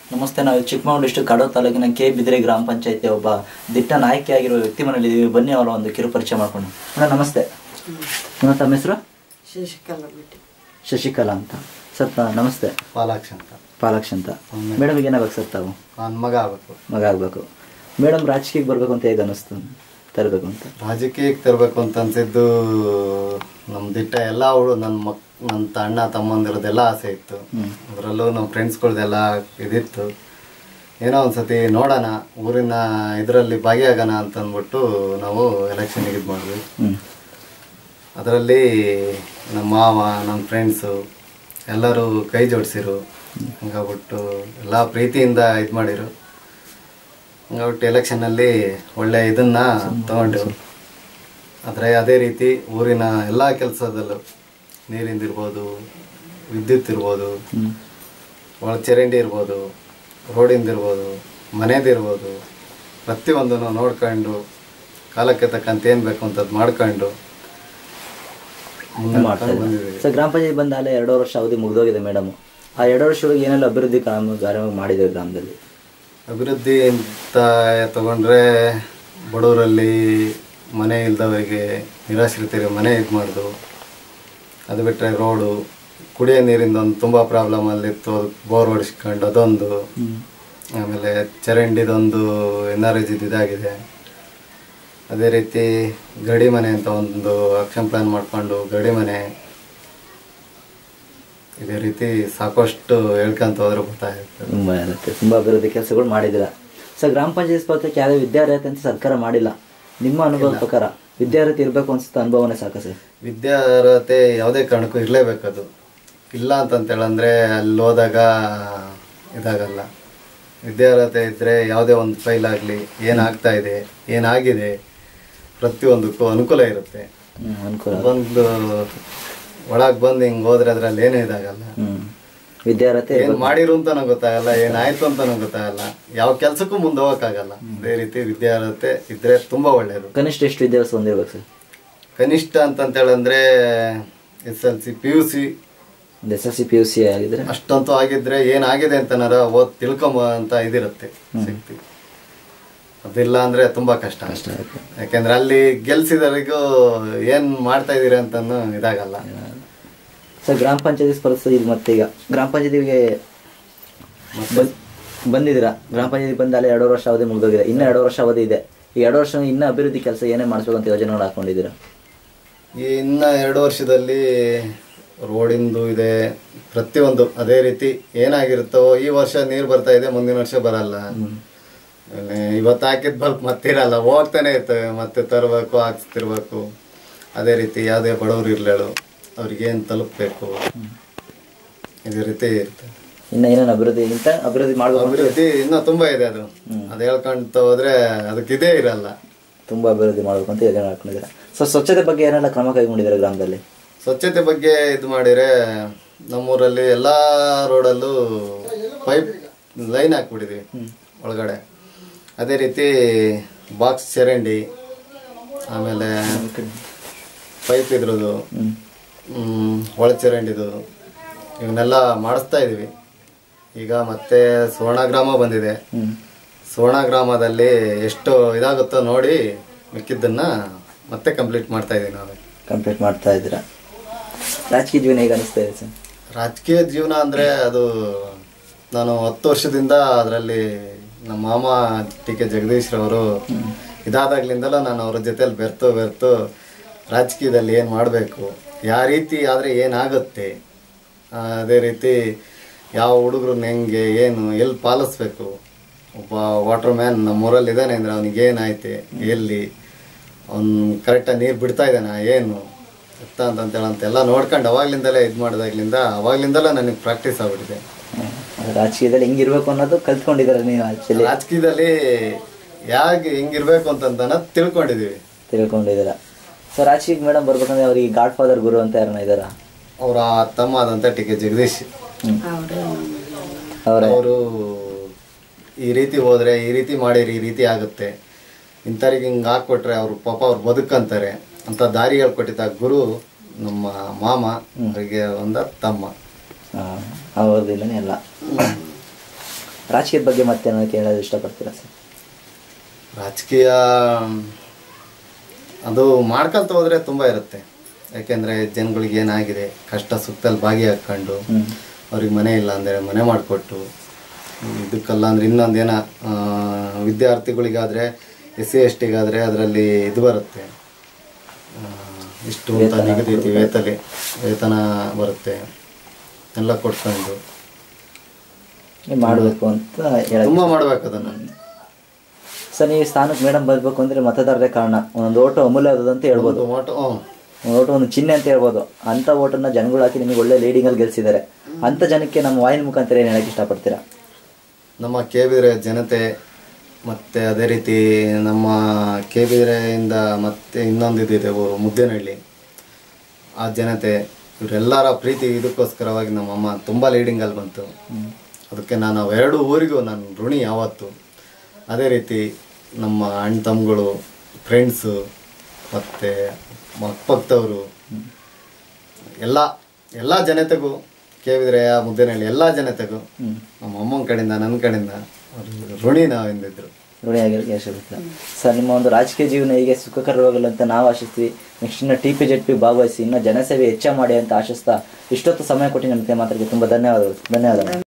ನಮಸ್ತೆ ನಾವು ಚಿಕ್ಕಮಗಳೂರು ಡಿಸ್ಟ್ರಿಕ್ಟ್ ಕಡೂರು ತಾಲೂಕಿನ ಕೆ ಬಿದಿರೆ ಗ್ರಾಮ ಪಂಚಾಯತಿ ಒಬ್ಬ ದಿಟ್ಟ ನಾಯಕಿಯಾಗಿರುವ ವ್ಯಕ್ತಿ ಮನೇಲಿದ್ದೀವಿ ಬನ್ನಿ ಅವರ ಒಂದು ಕಿರು ಪರಿಚಯ ಮಾಡ್ಕೊಂಡು ಮೇಡಮ್ ನಮಸ್ತೆ ನಿಮ್ಮ ತಮ್ಮ ಹೆಸರು ಶಶಿಕಲಾ ಬಿಟ್ಟು ಶಶಿಕಲಾ ಅಂತ ಸರ್ ತ- ನಮಸ್ತೆ ಪಾಲಾಕ್ಷ ಅಂತ ಪಾಲಾಕ್ಷ ಅಂತ ಮೇಡಮ್ ಏನಾಗಬೇಕು ಸರ್ ತಾವು ನನ್ನ ಮಗ ಆಗ್ಬೇಕು ಮಗ ಆಗಬೇಕು ಮೇಡಮ್ ರಾಜಕೀಯಕ್ಕೆ ಬರಬೇಕು ಅಂತ ಹೇಗೆ ಅನ್ನಿಸ್ತು ತರಬೇಕು ಅಂತ ರಾಜಕೀಯಕ್ಕೆ ತರಬೇಕು ಅಂತ ಅನ್ಸಿದ್ದು ನಮ್ಮ ದಿಟ್ಟ ಎಲ್ಲ ಅವಳು ನನ್ನ ಮಕ್ ನನ್ನ ಅಣ್ಣ ತಮ್ಮಂದಿರದೆಲ್ಲ ಆಸೆ ಇತ್ತು ಅದರಲ್ಲೂ ನಮ್ಮ ಫ್ರೆಂಡ್ಸ್ಗಳ್ದೆಲ್ಲ ಇದಿತ್ತು ಏನೋ ಒಂದ್ಸತಿ ನೋಡೋಣ ಊರಿನ ಇದರಲ್ಲಿ ಭಾಗಿಯಾಗೋಣ ಅಂತ ಅಂದ್ಬಿಟ್ಟು ನಾವು ಎಲೆಕ್ಷನ್ಗೆ ಇದು ಮಾಡಿದ್ವಿ ಹ್ಞೂ ಅದರಲ್ಲಿ ನಮ್ಮ ಮಾವ ನಮ್ಮ ಫ್ರೆಂಡ್ಸು ಎಲ್ಲರೂ ಕೈ ಜೋಡಿಸಿರು ಹಂಗಾಗ್ಬಿಟ್ಟು ಎಲ್ಲ ಪ್ರೀತಿಯಿಂದ ಇದು ಮಾಡಿರು ಹಂಗಾಗ್ಬಿಟ್ಟು ಎಲೆಕ್ಷನ್ನಲ್ಲಿ ಒಳ್ಳೆ ಇದನ್ನ ತಗೊಂಡು ಆದರೆ ಅದೇ ರೀತಿ ಊರಿನ ಎಲ್ಲ ಕೆಲಸದಲ್ಲೂ ನೀರಿಂದಿರ್ಬೋದು ವಿದ್ಯುತ್ ಇರ್ಬೋದು ಒಳ ಚರಂಡಿ ಇರ್ಬೋದು ರೋಡಿಂದಿರ್ಬೋದು ಮನೆದಿರ್ಬೋದು ಪ್ರತಿಯೊಂದನ್ನು ನೋಡ್ಕೊಂಡು ಕಾಲಕ್ಕೆ ತಕ್ಕಂತೆ ಏನು ಬೇಕು ಅಂತದ್ದು ಮಾಡ್ಕೊಂಡು ಮುಂದೆ ಮಾಡ್ತಾ ನಡ್ಕೊಂಡು ಇದ್ದಾರೆ ಬಂದಿದ್ದೀವಿ ಸರ್ ಗ್ರಾಮ ಪಂಚಾಯತ್ ಬಂದಾಗಲೇ ಎರಡು ವರ್ಷ ಅವಧಿ ಮುಗಿದೋಗಿದೆ ಮೇಡಮ್ ಆ ಎರಡು ವರ್ಷದೊಳಗೆ ಏನೆಲ್ಲ ಅಭಿವೃದ್ಧಿ ಕಾಮಗಾರಿ ಮಾಡಿದೆ ಗ್ರಾಮದಲ್ಲಿ ಅಭಿವೃದ್ಧಿ ಅಂತ ತಗೊಂಡ್ರೆ ಬಡವರಲ್ಲಿ ಮನೆ ಇಲ್ದವರಿಗೆ ನಿರಾಶ್ರಿತರಿಗೆ ಮನೆ ಇದು ಮಾಡೋದು ಅದು ಬಿಟ್ಟರೆ ರೋಡು ಕುಡಿಯೋ ನೀರಿಂದ ಒಂದು ತುಂಬ ಪ್ರಾಬ್ಲಮ್ ಅಲ್ಲಿತ್ತು ಅದಕ್ಕೆ ಬೋರ್ ಹೊಡಿಸ್ಕೊಂಡು ಅದೊಂದು ಆಮೇಲೆ ಚರಂಡಿದೊಂದು ಎನ್ ಆರ್ ಎಜ್ ಇದಾಗಿದೆ ಅದೇ ರೀತಿ ಗಡಿ ಮನೆ ಅಂತ ಒಂದು ಆಕ್ಷನ್ ಪ್ಲಾನ್ ಮಾಡಿಕೊಂಡು ಗಡಿ ಮನೆ ಇದೇ ರೀತಿ ಸಾಕಷ್ಟು ಹೇಳ್ಕೊಂತ ಹೋದ್ರೆ ಗೊತ್ತಾಗುತ್ತೆ ತುಂಬ ಇರುತ್ತೆ ತುಂಬ ಅಭಿವೃದ್ಧಿ ಕೆಲಸಗಳು ಮಾಡಿದ್ದೀರಾ ಸರ್ ಗ್ರಾಮ ಪಂಚಾಯತ್ ಸ್ಪರ್ಧೆಗೆ ಯಾವುದೇ ವಿದ್ಯಾರ್ಹತೆ ಅಂತ ಸರ್ಕಾರ ಮಾಡಿಲ್ಲ ನಿಮ್ಮ ಅನುಭವದ ಪ್ರಕಾರ ವಿದ್ಯಾರ್ಥಿ ಇರಬೇಕು ಅನ್ಸುತ್ತೆ ಅನುಭವನೇ ಸಾಕು ಸರ್ ವಿದ್ಯಾರ್ಹತೆ ಯಾವುದೇ ಕಾರಣಕ್ಕೂ ಇರಲೇಬೇಕದು ಇಲ್ಲ ಅಂತಂತೇಳಂದ್ರೆ ಅಲ್ಲಿ ಹೋದಾಗ ಇದಾಗಲ್ಲ ವಿದ್ಯಾರ್ಹತೆ ಇದ್ದರೆ ಯಾವುದೇ ಒಂದು ಫೈಲ್ ಆಗಲಿ ಏನಾಗ್ತಾ ಇದೆ ಏನಾಗಿದೆ ಪ್ರತಿಯೊಂದಕ್ಕೂ ಅನುಕೂಲ ಇರುತ್ತೆ ಹ್ಞೂ ಅನುಕೂಲ ಬಂದು ಒಳಗೆ ಬಂದು ಹಿಂಗೆ ಹೋದ್ರೆ ಅದರಲ್ಲಿ ಏನೂ ಇದಾಗಲ್ಲ ಹ್ಞೂ ವಿದ್ಯಾರ್ಹತೆ ಏನು ಮಾಡಿರು ಅಂತಾನು ಗೊತ್ತಾಗಲ್ಲ ಏನಾಯ್ತು ಅಂತಾನು ಗೊತ್ತಾಗಲ್ಲ ಯಾವ ಕೆಲಸಕ್ಕೂ ಮುಂದೆ ಹೋಗೋಕ್ಕಾಗಲ್ಲ ಅದೇ ರೀತಿ ವಿದ್ಯಾರ್ಹತೆ ಇದ್ರೆ ತುಂಬಾ ಒಳ್ಳೆಯದು ಕನಿಷ್ಠ ಎಷ್ಟು ವಿದ್ಯಾಭ್ಯಾಸ ಹೊಂದಿರ್ಬೇಕು ಸರ್ ಕನಿಷ್ಠ ಅಂತಂತೇಳಂದ್ರೆ S L C P U C ಒಂದು S S C P U C ಆಗಿದ್ರೆ ಅಷ್ಟಂತೂ ಆಗಿದ್ರೆ ಏನಾಗಿದೆ ಅಂತನಾರ ಓದ್ ತಿಳ್ಕೊಂಬ ಅಂತ ಇದಿರುತ್ತೆ ಶಕ್ತಿ ಅದಿಲ್ಲ ಅಂದ್ರೆ ತುಂಬಾ ಕಷ್ಟ ಕಷ್ಟ ಆಗುತ್ತೆ ಯಾಕೆಂದ್ರೆ ಅಲ್ಲಿ ಗೆಲ್ಸಿದವರಿಗೂ ಏನ್ ಮಾಡ್ತಾ ಇದೀರಿ ಅಂತಾನು ಇದಾಗಲ್ಲ ಸರ್ ಗ್ರಾಮ ಪಂಚಾಯತಿ ಸ್ಪರ್ಧೆ ಇದು ಮತ್ತೆ ಈಗ ಗ್ರಾಮ ಪಂಚಾಯತಿಗೆ ಬಂದ್- ಬಂದಿದ್ದೀರಾ ಗ್ರಾಮ ಪಂಚಾಯತಿ ಬಂದಾಲೆ ಎರಡು ವರ್ಷ ಅವಧಿ ಮುಗಿದೋಗಿದೆ ಇನ್ನೂ ಎರಡು ವರ್ಷ ಅವಧಿ ಇದೆ ಈ ಎರಡು ವರ್ಷ ಇನ್ನೂ ಅಭಿವೃದ್ಧಿ ಕೆಲಸ ಏನೇ ಮಾಡಿಸ್ಬೇಕು ಅಂತ ಯೋಜನೆಗಳು ಹಾಕೊಂಡಿದ್ದೀರಾ ಈ ಇನ್ನ ಎರಡು ವರ್ಷದಲ್ಲಿ ರೋಡಿಂದು ಇದೆ ಪ್ರತಿಯೊಂದು ಅದೇ ರೀತಿ ಏನಾಗಿರುತ್ತೋ ಈ ವರ್ಷ ನೀರು ಬರ್ತಾ ಇದೆ ಮುಂದಿನ ವರ್ಷ ಬರಲ್ಲ ಆಮೇಲೆ ಇವತ್ತು ಹಾಕಿದ ಬಲ್ಪ್ ಮತ್ತಿರಲ್ಲ ಹೋಗ್ತಾನೆ ಇರ್ತವೆ ಮತ್ತೆ ತರಬೇಕು ಹಾಕ್ಸ್ತಿರ್ಬೇಕು ಅದೇ ರೀತಿ ಯಾವುದೇ ಬಡವರು ಇರ್ಲೇಳು ಅವ್ರಿಗೇನು ತಲುಪಬೇಕು ಇದೇ ರೀತಿ ಇರುತ್ತೆ ಇನ್ನು ಏನೇನು ಅಭಿವೃದ್ಧಿ ಇಂತ ಅಭಿವೃದ್ಧಿ ಮಾಡಬೇಕು ಅಂತ ಅಭಿವೃದ್ಧಿ ಇನ್ನೂ ತುಂಬಾ ಇದೆ ಅದು ಅದು ಹೇಳ್ಕೊಂತ ಹೋದ್ರೆ ಅದಕ್ಕೆ ಇದೇ ಇರಲ್ಲ ತುಂಬ ಅಭಿವೃದ್ಧಿ ಮಾಡಬೇಕು ಅಂತ ಯೋಜನೆ ಹಾಕೊಂಡಿದ್ದೀರಾ ಸೊ ಸ್ವಚ್ಛತೆ ಬಗ್ಗೆ ಏನೆಲ್ಲ ಕ್ರಮ ಕೈಗೊಂಡಿದ್ದೀರಾ ಗ್ರಾಮದಲ್ಲಿ ಸ್ವಚ್ಛತೆ ಬಗ್ಗೆ ಇದು ಮಾಡಿದ್ರೆ ನಮ್ಮೂರಲ್ಲಿ ಎಲ್ಲ ರೋಡಲ್ಲೂ ಪೈಪ್ ಲೈನ್ ಹಾಕ್ಬಿಟ್ಟಿದ್ವಿ ಒಳಗಡೆ ಅದೇ ರೀತಿ ಬಾಕ್ಸ್ ಚರಂಡಿ ಆಮೇಲೆ ಪೈಪ್ ಇದ್ರದ್ದು ಹ್ಮ್, ಒಳ ಚರಂಡಿದು ಇವನ್ನೆಲ್ಲ ಮಾಡಿಸ್ತಾ ಇದೀವಿ ಈಗ ಮತ್ತೆ ಸುವರ್ಣ ಗ್ರಾಮ ಬಂದಿದೆ ಸುವರ್ಣ ಗ್ರಾಮದಲ್ಲಿ ಎಷ್ಟು ಇದಾಗುತ್ತೋ ನೋಡಿ ಮಿಕ್ಕಿದ್ದನ್ನ ಮತ್ತೆ ಕಂಪ್ಲೀಟ್ ಮಾಡ್ತಾ ಇದೀವಿ ನಾವು ಕಂಪ್ಲೀಟ್ ಮಾಡ್ತಾ ಇದ್ದೀರಾ ರಾಜಕೀಯ ಜೀವನ ಹೇಗೆ ಅನಿಸ್ತಾ ಇದೆ ಸರ್ ರಾಜಕೀಯ ಜೀವನ ಅಂದರೆ ಅದು ನಾನು ಹತ್ತು ವರ್ಷದಿಂದ ಅದರಲ್ಲಿ ನಮ್ಮ ಮಾಮ ಟಿ ಕೆ ಜಗದೀಶ್ರವರು ಇದಾದಾಗ್ಲಿಂದಲೂ ನಾನು ಅವ್ರ ಜೊತೆಲಿ ಬೆರ್ತು ಬೆರ್ತು ರಾಜಕೀಯದಲ್ಲಿ ಏನು ಮಾಡಬೇಕು ಯಾವ ರೀತಿ ಆದರೆ ಏನಾಗುತ್ತೆ ಆ, ಅದೇ ರೀತಿ ಯಾವ ಹುಡುಗರನ್ನ ಹೆಂಗೆ ಏನು ಎಲ್ಲಿ ಪಾಲಿಸ್ಬೇಕು ಒಬ್ಬ ವಾಟರ್ ಮ್ಯಾನ್ ನಮ್ಮೂರಲ್ಲಿ ಇದ್ದಾನೆ ಅಂದರೆ ಅವನಿಗೆ ಏನಾಯ್ತೆ ಎಲ್ಲಿ ಅವ್ನು ಕರೆಕ್ಟಾಗಿ ನೀರು ಬಿಡ್ತಾ ಇದ್ದಾನ ಏನು ಎತ್ತ ಅಂತಂತೇಳಿ ಅಂತೆಲ್ಲ ನೋಡ್ಕೊಂಡು ಅವಾಗ್ಲಿಂದಲೇ ಇದು ಮಾಡಿದಾಗ್ಲಿಂದ ಅವಾಗ್ಲಿಂದಲೇ ನನಗೆ ಪ್ರಾಕ್ಟೀಸ್ ಆಗ್ಬಿಟ್ಟಿದೆ ಅದು ರಾಜಕೀಯದಲ್ಲಿ ಹೆಂಗಿರ್ಬೇಕು ಅನ್ನೋದು ಕಲ್ತ್ಕೊಂಡಿದ್ದಾರೆ ನೀವು ಆ್ಯಕ್ಚುಲಿ ರಾಜಕೀಯದಲ್ಲಿ ಹೇಗೆ ಹೆಂಗಿರ್ಬೇಕು ಅಂತಂತ ತಿಳ್ಕೊಂಡಿದೀವಿ ತಿಳ್ಕೊಂಡಿದ್ದೀರಾ ಸೊ ರಾಜಕೀಯಕ್ಕೆ ಮೇಡಮ್ ಬರ್ಬೇಕಂದ್ರೆ ಅವ್ರಿಗೆ ಗಾಡ್ ಫಾದರ್ ಗುರು ಅಂತ ಯಾರನ್ನ ಇದ್ದಾರಾ ಅವರ ತಮ್ಮ ಆದಂಥ ಟಿ ಕೆ ಜಗದೀಶ್ ಅವರೇ ಅವರೇ ಅವರು ಈ ರೀತಿ ಹೋದ್ರೆ ಈ ರೀತಿ ಮಾಡಿರಿ ಈ ರೀತಿ ಆಗುತ್ತೆ ಇಂಥವ್ರಿಗೆ ಹಿಂಗೆ ಹಾಕ್ಕೊಟ್ರೆ ಅವ್ರು ಪಾಪ ಅವ್ರು ಬದುಕಂತಾರೆ ಅಂತ ದಾರಿ ಹೇಳ್ಕೊಟ್ಟಿದ್ದ ಗುರು ನಮ್ಮ ಮಾಮ ಅವರಿಗೆ ಒಂದ ತಮ್ಮ ಅವ್ರದಿಲ್ಲನೇ ಎಲ್ಲ ರಾಜಕೀಯದ ಬಗ್ಗೆ ಮತ್ತೆ ಏನಾದ್ರು ಕೇಳೋದು ಇಷ್ಟಪಡ್ತೀರಾ ಸರ್ ರಾಜಕೀಯ ಅದು ಮಾಡ್ಕೊಂತ ಹೋದ್ರೆ ತುಂಬ ಇರುತ್ತೆ ಯಾಕೆಂದರೆ ಜನಗಳಿಗೆ ಏನಾಗಿದೆ ಕಷ್ಟ ಸುತ್ತಲ್ಲಿ ಭಾಗಿಯಾಕೊಂಡು ಹ್ಮ್. ಅವ್ರಿಗೆ ಮನೆ ಇಲ್ಲ ಅಂದರೆ ಮನೆ ಮಾಡಿಕೊಟ್ಟು ಇದಕ್ಕಲ್ಲ ಅಂದ್ರೆ ಇನ್ನೊಂದೇನ ಆ, ವಿದ್ಯಾರ್ಥಿಗಳಿಗಾದರೆ ಎಸ್ ಸಿ ಎಸ್ ಟಿಗಾದರೆ ಅದರಲ್ಲಿ ಇದು ಬರುತ್ತೆ ಆ, ಇಷ್ಟು ಅಂತ ನಿಗದಿತಿ ವೇತಲೆ ವೇತನ ಬರುತ್ತೆ ಎಲ್ಲ ಕೊಟ್ಕೊಂಡು ಮಾಡಬೇಕು ಅಂತ ಹೇಳೋದು ತುಂಬ ಮಾಡ್ಬೇಕು ಅದನ್ನು ಸರ್ ನೀವು ಈ ಸ್ಥಾನಕ್ಕೆ ಮೇಡಮ್ ಬರಬೇಕು ಅಂದರೆ ಮತದಾರರೇ ಕಾರಣ ಒಂದೊಂದು ಓಟು ಅಮೂಲ್ಯವಾದದ್ದು ಅಂತ ಹೇಳ್ಬೋದು ಒಂದು ಓಟು ಹ್ಞೂ ಒಂದು ಓಟು ಒಂದು ಚಿಹ್ನೆ ಅಂತ ಹೇಳ್ಬೋದು ಅಂಥ ಓಟನ್ನ ಜನಗಳು ಹಾಕಿ ನಿಮಗೆ ಒಳ್ಳೆ ಲೀಡಿಂಗಲ್ಲಿ ಗೆಲ್ಸಿದ್ದಾರೆ ಅಂಥ ಜನಕ್ಕೆ ನಮ್ಮ ವಾಹಿನಿ ಮುಖಾಂತರ ಏನು ಹೇಳಕ್ಕೆ ಇಷ್ಟಪಡ್ತೀರಾ ನಮ್ಮ ಕೇಬಿದ್ರೆ ಜನತೆ ಮತ್ತು ಅದೇ ರೀತಿ ನಮ್ಮ ಕೇಬಿದ್ರೆಯಿಂದ ಮತ್ತೆ ಇನ್ನೊಂದು ಇದಿದೆ ಊರು ಮುದ್ದೇನಹಳ್ಳಿ ಆ ಜನತೆ ಇವರೆಲ್ಲರ ಪ್ರೀತಿ ಇದಕ್ಕೋಸ್ಕರವಾಗಿ ನಮ್ಮಮ್ಮ ತುಂಬ ಲೀಡಿಂಗಲ್ಲಿ ಬಂತು ಅದಕ್ಕೆ ನಾನು ಅವೆರಡು ಊರಿಗೂ ನಾನು ಋಣಿ ಯಾವತ್ತು ಅದೇ ರೀತಿ ನಮ್ಮ ಅಣ್ಣ ತಮ್ಮಗಳು ಫ್ರೆಂಡ್ಸು ಮತ್ತು ಅಕ್ಕಪಕ್ಕದವರು ಎಲ್ಲ ಎಲ್ಲ ಜನತೆಗೂ ಕೇವಿದ್ರೆಯ ಮುದ್ದೇನಹಳ್ಳಿ ಎಲ್ಲ ಜನತೆಗೂ ನಮ್ಮ ಅಮ್ಮನ ಕಡೆಯಿಂದ ನನ್ನ ಕಡೆಯಿಂದ ಅವ್ರು ಋಣಿ ನಾವೆಂದಿದ್ರು ಋಣಿಯಾಗಿ ಇಷ್ಟಪಡ್ತೀರಾ ಸರ್ ನಿಮ್ಮ ಒಂದು ರಾಜಕೀಯ ಜೀವನ ಹೀಗೆ ಸುಖಕರವಾಗಲ್ಲ ಅಂತ ನಾವು ಆಶಿಸ್ತೀವಿ ನೆಕ್ಸ್ಟ್ ಇನ್ನು ಟಿ ಪಿ ಜೆಡ್ ಪಿ ಭಾಗವಹಿಸಿ ಇನ್ನೂ ಜನಸೇವೆ ಹೆಚ್ಚ ಮಾಡಿ ಅಂತ ಆಶಿಸ್ತಾ ಇಷ್ಟೊತ್ತು ಸಮಯ ಕೊಟ್ಟು ನಮ್ಮ ಮಾತಾಡಿಗೆ ತುಂಬ ಧನ್ಯವಾದಗಳು ಧನ್ಯವಾದಗಳು